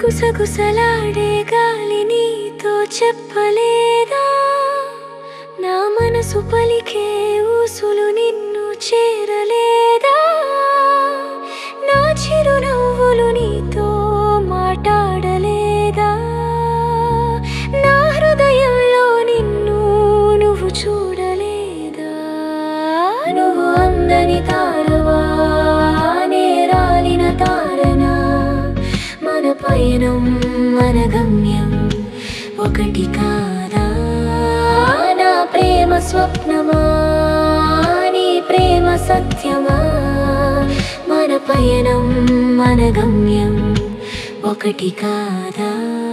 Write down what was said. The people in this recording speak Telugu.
గుసగుసలాడే గాలి నీతో చెప్పలేదా నా మనసు పలికే ఊసులు నిన్ను చేరలేదా నా చిరునవ్వులు నీతో మాట్లాడలేదా నా హృదయంలో నిన్ను నువ్వు చూడలేదా నువ్వు అందని తారవా నేరాలిన తారనా మన పయనం మన గమ్యం ఒకటి కాదా నా ప్రేమ స్వప్నమా నీ ప్రేమ సత్యమా మన పయనం మన గమ్యం ఒకటి కాదా